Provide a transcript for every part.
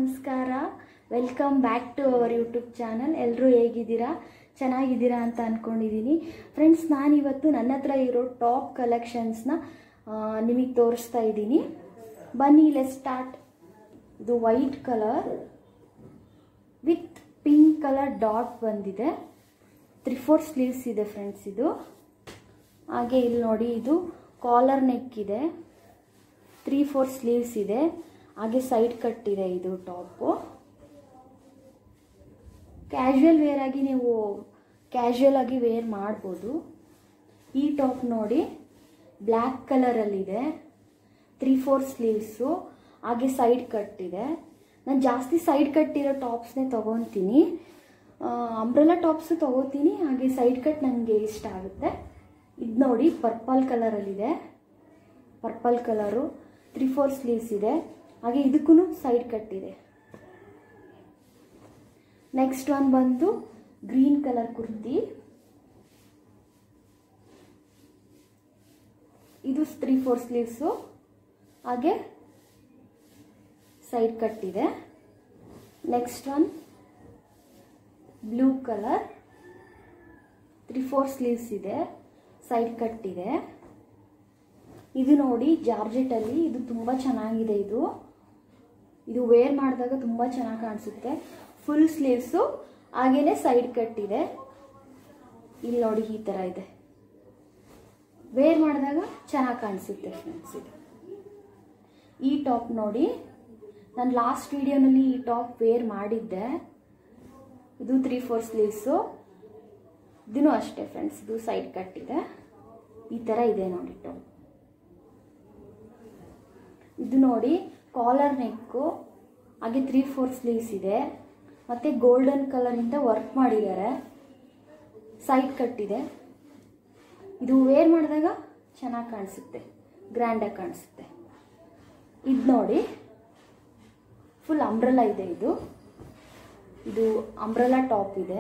ನಮಸ್ಕಾರ welcome back to our YouTube channel ಎಲ್ಲರೂ ಹೇಗಿದ್ದೀರಾ ಚೆನ್ನಾಗಿದ್ದೀರಾ ಅಂತ ಅಂದ್ಕೊಂಡಿದ್ದೀನಿ ಫ್ರೆಂಡ್ಸ್ ನಾನಿವತ್ತು ನನ್ನ ಹತ್ರ ಇರೋ ಟಾಪ್ ಕಲೆಕ್ಷನ್ಸ್ನ ನಿಮಗೆ ತೋರಿಸ್ತಾ ಇದ್ದೀನಿ ಬನ್ನಿ ಲೆಸ್ ಸ್ಟಾರ್ಟ್ ಇದು white colour with pink colour dot ಬಂದಿದೆ ತ್ರೀ ಫೋರ್ ಸ್ಲೀವ್ಸ್ ಇದೆ ಫ್ರೆಂಡ್ಸ್ ಇದು ಹಾಗೆ ಇಲ್ಲಿ ನೋಡಿ ಇದು ಕಾಲರ್ ನೆಕ್ ಇದೆ ತ್ರೀ ಫೋರ್ ಸ್ಲೀವ್ಸ್ ಇದೆ ಹಾಗೆ ಸೈಡ್ ಕಟ್ ಇದೆ ಇದು ಟಾಪು ಕ್ಯಾಶುವಲ್ ವೇರ್ ಆಗಿ ನೀವು ಕ್ಯಾಶುವಲ್ ಆಗಿ ವೇರ್ ಮಾಡ್ಬೋದು ಈ ಟಾಪ್ ನೋಡಿ ಬ್ಲ್ಯಾಕ್ ಕಲರಲ್ಲಿದೆ ತ್ರೀ ಫೋರ್ ಸ್ಲೀವ್ಸು ಹಾಗೆ ಸೈಡ್ ಕಟ್ ಇದೆ ನಾನು ಜಾಸ್ತಿ ಸೈಡ್ ಕಟ್ಟಿರೋ ಟಾಪ್ಸ್ನೇ ತೊಗೊತೀನಿ ಅಂಬ್ರೆಲಾ ಟಾಪ್ಸು ತೊಗೋತೀನಿ ಹಾಗೆ ಸೈಡ್ ಕಟ್ ನನಗೆ ಇಷ್ಟ ಆಗುತ್ತೆ ಇದು ನೋಡಿ ಪರ್ಪಲ್ ಕಲರಲ್ಲಿದೆ purple colour three four sleeves ಇದೆ ಹಾಗೆ ಇದಕ್ಕೂ ಸೈಡ್ ಕಟ್ ಇದೆ ನೆಕ್ಸ್ಟ್ ಒನ್ ಬಂದು ಗ್ರೀನ್ ಕಲರ್ ಕುರ್ತಿ ಇದು ತ್ರೀ ಫೋರ್ ಸ್ಲೀವ್ಸು ಹಾಗೆ ಸೈಡ್ ಕಟ್ ಇದೆ next one blue colour three four sleeves ಇದೆ ಸೈಡ್ ಕಟ್ ಇದೆ ಇದು ನೋಡಿ ಜಾರ್ಜೆಟಲ್ಲಿ ಇದು ತುಂಬ ಚೆನ್ನಾಗಿದೆ ಇದು ಇದು ವೇರ್ ಮಾಡಿದಾಗ ತುಂಬ ಚೆನ್ನಾಗಿ ಕಾಣಿಸುತ್ತೆ ಫುಲ್ ಸ್ಲೀವ್ಸು ಹಾಗೇನೆ ಸೈಡ್ ಕಟ್ ಇದೆ ಇಲ್ಲಿ ನೋಡಿ ಈ ಥರ ಇದೆ ವೇರ್ ಮಾಡಿದಾಗ ಚೆನ್ನಾಗಿ ಕಾಣಿಸುತ್ತೆ ಫ್ರೆಂಡ್ಸ್ ಇದು ಈ ಟಾಪ್ ನೋಡಿ ನಾನು ಲಾಸ್ಟ್ ವಿಡಿಯೋನಲ್ಲಿ ಈ ಟಾಪ್ ವೇರ್ ಮಾಡಿದ್ದೆ ಇದು ತ್ರೀ ಫೋರ್ ಸ್ಲೀವ್ಸು ಇದೂ ಅಷ್ಟೇ ಫ್ರೆಂಡ್ಸ್ ಇದು ಸೈಡ್ ಕಟ್ ಇದೆ ಈ ಥರ ಇದೆ ನೋಡಿ ಟಾಪ್ ಇದು ನೋಡಿ ಕಾಲರ್ ನೆಕ್ಕು ಹಾಗೆ ತ್ರೀ ಫೋರ್ ಸ್ಲೀವ್ಸ್ ಇದೆ ಮತ್ತು ಗೋಲ್ಡನ್ ಕಲರಿಂದ ವರ್ಕ್ ಮಾಡಿದ್ದಾರೆ ಸೈಡ್ ಕಟ್ ಇದೆ ಇದು ವೇರ್ ಮಾಡಿದಾಗ ಚೆನ್ನಾಗಿ ಕಾಣಿಸುತ್ತೆ ಗ್ರ್ಯಾಂಡಾಗಿ ಕಾಣಿಸುತ್ತೆ ಇದು ನೋಡಿ ಫುಲ್ ಅಂಬ್ರೆಲಾ ಇದೆ ಇದು ಇದು ಅಂಬ್ರೆಲಾ ಟಾಪ್ ಇದೆ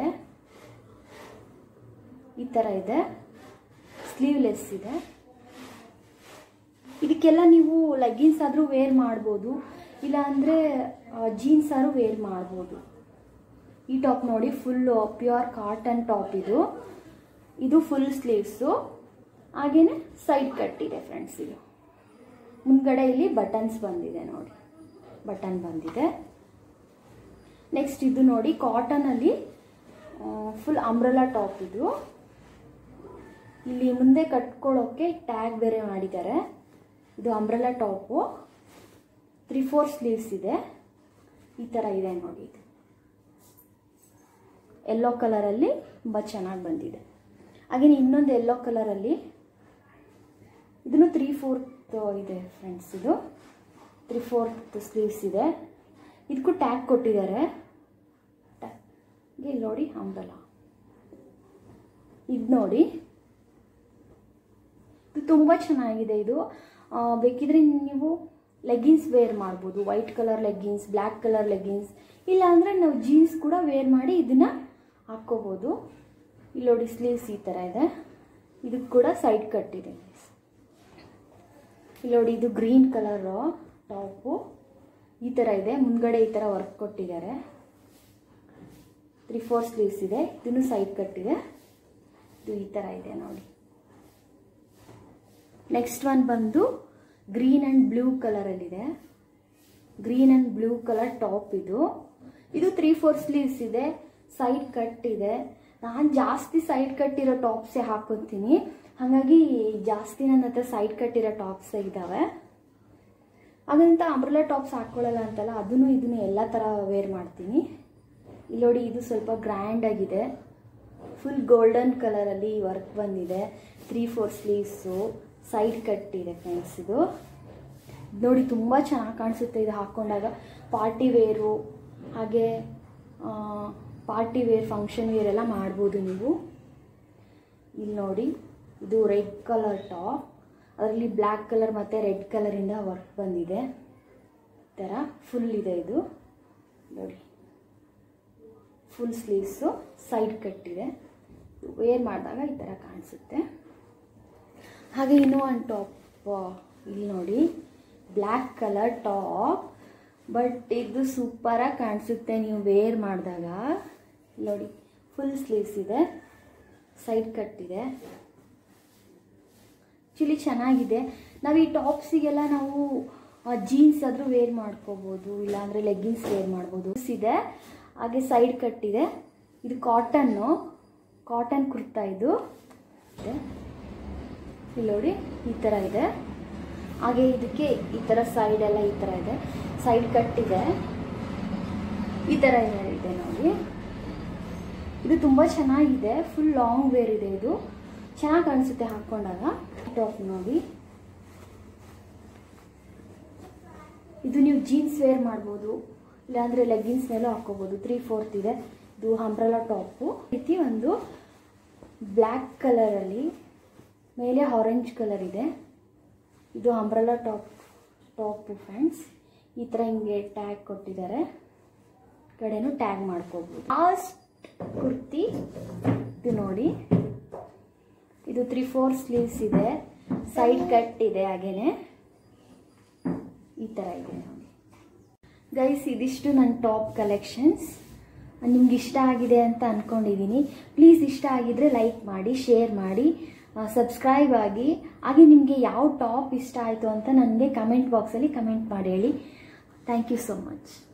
ಈ ಥರ ಇದೆ ಸ್ಲೀವ್ಲೆಸ್ ಇದೆ ಇದಕ್ಕೆಲ್ಲ ನೀವು ಲೆಗ್ಗಿನ್ಸ್ ಆದರೂ ವೇರ್ ಮಾಡ್ಬೋದು ಇಲ್ಲ ಅಂದರೆ ಜೀನ್ಸ್ ಆದ್ರೂ ವೇರ್ ಮಾಡ್ಬೋದು ಈ ಟಾಪ್ ನೋಡಿ ಫುಲ್ ಪ್ಯೂರ್ ಕಾಟನ್ ಟಾಪ್ ಇದು ಇದು ಫುಲ್ ಸ್ಲೀವ್ಸು ಹಾಗೇನೆ ಸೈಡ್ ಕಟ್ ಇದೆ ಫ್ರೆಂಡ್ಸ್ ಇದು ಮುಂದ್ಗಡೆ ಇಲ್ಲಿ ಬಟನ್ಸ್ ಬಂದಿದೆ ನೋಡಿ ಬಟನ್ ಬಂದಿದೆ ನೆಕ್ಸ್ಟ್ ಇದು ನೋಡಿ ಕಾಟನಲ್ಲಿ ಫುಲ್ ಅಂಬ್ರೆಲಾ ಟಾಪ್ ಇದು ಇಲ್ಲಿ ಮುಂದೆ ಕಟ್ಕೊಳ್ಳೋಕ್ಕೆ ಟ್ಯಾಗ್ ಬೇರೆ ಮಾಡಿದ್ದಾರೆ ಇದು umbrella top three four sleeves ಇದೆ ಈ ಥರ ಇದೆ ನೋಡಿ ಇದು ಎಲ್ಲೋ ಕಲರಲ್ಲಿ ತುಂಬ ಚೆನ್ನಾಗಿ ಬಂದಿದೆ ಹಾಗೆಯೇ ಇನ್ನೊಂದು ಎಲ್ಲೋ ಕಲರಲ್ಲಿ ಇದನ್ನು ತ್ರೀ ಫೋರ್ತ್ ಇದೆ ಫ್ರೆಂಡ್ಸ್ ಇದು ತ್ರೀ ಫೋರ್ತ್ ಸ್ಲೀವ್ಸ್ ಇದೆ ಇದಕ್ಕೂ ಟ್ಯಾಗ್ ಕೊಟ್ಟಿದ್ದಾರೆ ಇಲ್ಲಿ ನೋಡಿ ಅಂಬ್ರೆಲಾ ಇದು ನೋಡಿ ಇದು ತುಂಬ ಚೆನ್ನಾಗಿದೆ ಇದು ಬೇಕಿದ್ರೆ ನೀವು ಲೆಗ್ಗಿನ್ಸ್ ವೇರ್ ಮಾಡ್ಬೋದು white colour leggings black colour leggings ಇಲ್ಲ ಅಂದರೆ ನಾವು ಜೀನ್ಸ್ ಕೂಡ ವೇರ್ ಮಾಡಿ ಇದನ್ನು ಹಾಕ್ಕೋಬೋದು ಇಲ್ಲಿ ನೋಡಿ ಸ್ಲೀವ್ಸ್ ಈ ಥರ ಇದೆ ಇದಕ್ಕೆ ಕೂಡ ಸೈಡ್ ಕಟ್ ಇದೆ ಇಲ್ಲಿ ನೋಡಿ ಇದು ಗ್ರೀನ್ ಕಲರು ಟಾಪು ಈ ಥರ ಇದೆ ಮುಂದ್ಗಡೆ ಈ ಥರ ವರ್ಕ್ ಕೊಟ್ಟಿದ್ದಾರೆ ತ್ರೀ ಫೋರ್ ಸ್ಲೀವ್ಸ್ ಇದೆ ಇದನ್ನು ಸೈಡ್ ಕಟ್ ಇದೆ ಇದು ಈ ಥರ ಇದೆ ನೋಡಿ ನೆಕ್ಸ್ಟ್ ಒನ್ ಬಂದು ಗ್ರೀನ್ ಆ್ಯಂಡ್ ಬ್ಲೂ ಕಲರಲ್ಲಿದೆ green and blue colour top ಇದು ಇದು ತ್ರೀ ಫೋರ್ ಸ್ಲೀವ್ಸ್ ಇದೆ ಸೈಡ್ ಕಟ್ ಇದೆ ನಾನು ಜಾಸ್ತಿ ಸೈಡ್ ಕಟ್ಟಿರೋ ಟಾಪ್ಸೇ ಹಾಕೋತೀನಿ ಹಾಗಾಗಿ ಜಾಸ್ತಿ ನನ್ನ ಹತ್ರ ಸೈಡ್ ಕಟ್ಟಿರೋ ಟಾಪ್ಸೇ ಇದ್ದಾವೆ ಹಾಗಂತ ಅಂಬ್ರೆಲಾ ಟಾಪ್ಸ್ ಹಾಕ್ಕೊಳ್ಳಲ್ಲ ಅಂತಲ್ಲ ಅದನ್ನು ಇದನ್ನು ಎಲ್ಲ ಥರ ವೇರ್ ಮಾಡ್ತೀನಿ ಇಲ್ಲಿ ನೋಡಿ ಇದು ಸ್ವಲ್ಪ ಗ್ರ್ಯಾಂಡ್ ಆಗಿದೆ ಫುಲ್ ಗೋಲ್ಡನ್ ಕಲರಲ್ಲಿ ವರ್ಕ್ ಬಂದಿದೆ three four sleeves side cut ಇದೆ ಫ್ರೆಂಡ್ಸ್ ಇದು ನೋಡಿ ತುಂಬ ಚೆನ್ನಾಗಿ ಕಾಣಿಸುತ್ತೆ ಇದು ಹಾಕ್ಕೊಂಡಾಗ ಪಾರ್ಟಿ ವೇರು ಹಾಗೆ ಪಾರ್ಟಿ ವೇರ್ ಫಂಕ್ಷನ್ ವೇರ್ ಎಲ್ಲ ಮಾಡ್ಬೋದು ನೀವು ಇಲ್ಲಿ ನೋಡಿ ಇದು ರೆಡ್ ಕಲರ್ ಟಾಪ್ ಅದರಲ್ಲಿ ಬ್ಲ್ಯಾಕ್ ಕಲರ್ ಮತ್ತು ರೆಡ್ ಕಲರಿಂದ ವರ್ಕ್ ಬಂದಿದೆ ಈ ಥರ ಫುಲ್ ಇದೆ ಇದು ನೋಡಿ ಫುಲ್ ಸ್ಲೀವ್ಸು ಸೈಡ್ ಕಟ್ಟಿದೆ ವೇರ್ ಮಾಡಿದಾಗ ಈ ಥರ ಕಾಣಿಸುತ್ತೆ ಹಾಗೆ ಇನ್ನೂ ಒಂದು ಟಾಪ್ ಇಲ್ಲಿ ನೋಡಿ ಬ್ಲ್ಯಾಕ್ ಕಲರ್ ಟಾಪ್ ಬಟ್ ಇದು ಸೂಪರಾಗಿ ಕಾಣಿಸುತ್ತೆ ನೀವು ವೇರ್ ಮಾಡಿದಾಗ ನೋಡಿ ಫುಲ್ ಸ್ಲೀವ್ಸ್ ಇದೆ ಸೈಡ್ ಕಟ್ ಇದೆ ಆ್ಯಕ್ಚುಲಿ ಚೆನ್ನಾಗಿದೆ ನಾವು ಈ ಟಾಪ್ಸಿಗೆಲ್ಲ ನಾವು ಜೀನ್ಸ್ ಆದರೂ ವೇರ್ ಮಾಡ್ಕೋಬೋದು ಇಲ್ಲಾಂದರೆ ಲೆಗ್ಗಿನ್ಸ್ ವೇರ್ ಮಾಡ್ಬೋದು ಇದೆ ಹಾಗೆ ಸೈಡ್ ಕಟ್ ಇದೆ ಇದು ಕಾಟನ್ನು ಕಾಟನ್ ಕುರ್ತಾ ಇದು ಇದೆ ಇಲ್ಲಿ ನೋಡಿ ಈ ಥರ ಇದೆ ಹಾಗೆ ಇದಕ್ಕೆ ಈ ಥರ ಸೈಡ್ ಎಲ್ಲ ಈ ಥರ ಇದೆ ಸೈಡ್ ಕಟ್ ಇದೆ ಈ ಥರ ಇದೆ ನೋಡಿ ಇದು ತುಂಬ ಚೆನ್ನಾಗಿದೆ ಫುಲ್ ಲಾಂಗ್ ವೇರ್ ಇದೆ ಇದು ಚೆನ್ನಾಗಿ ಕಾಣಿಸುತ್ತೆ ಹಾಕ್ಕೊಂಡಾಗ ಟಾಪ್ ನೋಡಿ ಇದು ನೀವು ಜೀನ್ಸ್ ವೇರ್ ಮಾಡ್ಬೋದು ಇಲ್ಲಾಂದರೆ ಲೆಗ್ಗಿನ್ಸ್ ಮೇಲೂ ಹಾಕ್ಕೋಬೋದು ತ್ರೀ ಫೋರ್ತ್ ಇದೆ ಇದು ಅಂಬ್ರಲಾ ಟಾಪು ರೀತಿ ಒಂದು ಬ್ಲ್ಯಾಕ್ ಕಲರಲ್ಲಿ ಮೇಲೆ ಆರೆಂಜ್ ಕಲರ್ ಇದೆ ಇದು ಅಂಬ್ರಲಾ ಟಾಪ್ ಟಾಪು ಫ್ರೆಂಡ್ಸ್ ಈ ಥರ ಹಿಂಗೆ ಟ್ಯಾಗ್ ಕೊಟ್ಟಿದ್ದಾರೆ ಕಡೆನೂ ಟ್ಯಾಗ್ ಮಾಡ್ಕೋಬೋದು ಲಾಸ್ಟ್ ಕುರ್ತಿ ಇದು ನೋಡಿ ಇದು ತ್ರೀ ಫೋರ್ ಸ್ಲೀವ್ಸ್ ಇದೆ ಸೈಡ್ ಕಟ್ ಇದೆ ಹಾಗೇನೆ ಈ ಥರ ಇದೆ ನೋಡಿ ಗೈಸ್ ಇದಿಷ್ಟು ನನ್ನ ಟಾಪ್ ಕಲೆಕ್ಷನ್ಸ್ ನಿಮ್ಗೆ ಇಷ್ಟ ಆಗಿದೆ ಅಂತ ಅಂದ್ಕೊಂಡಿದ್ದೀನಿ ಪ್ಲೀಸ್ ಇಷ್ಟ ಆಗಿದ್ರೆ ಲೈಕ್ ಮಾಡಿ ಶೇರ್ ಮಾಡಿ ಸಬ್ಸ್ಕ್ರೈಬ್ ಆಗಿ ಹಾಗೆ ನಿಮಗೆ ಯಾವ ಟಾಪ್ ಇಷ್ಟ ಆಯಿತು ಅಂತ ನನಗೆ ಕಮೆಂಟ್ ಬಾಕ್ಸಲ್ಲಿ ಕಮೆಂಟ್ ಮಾಡಿ ಹೇಳಿ ಥ್ಯಾಂಕ್ ಯು ಸೊ ಮಚ್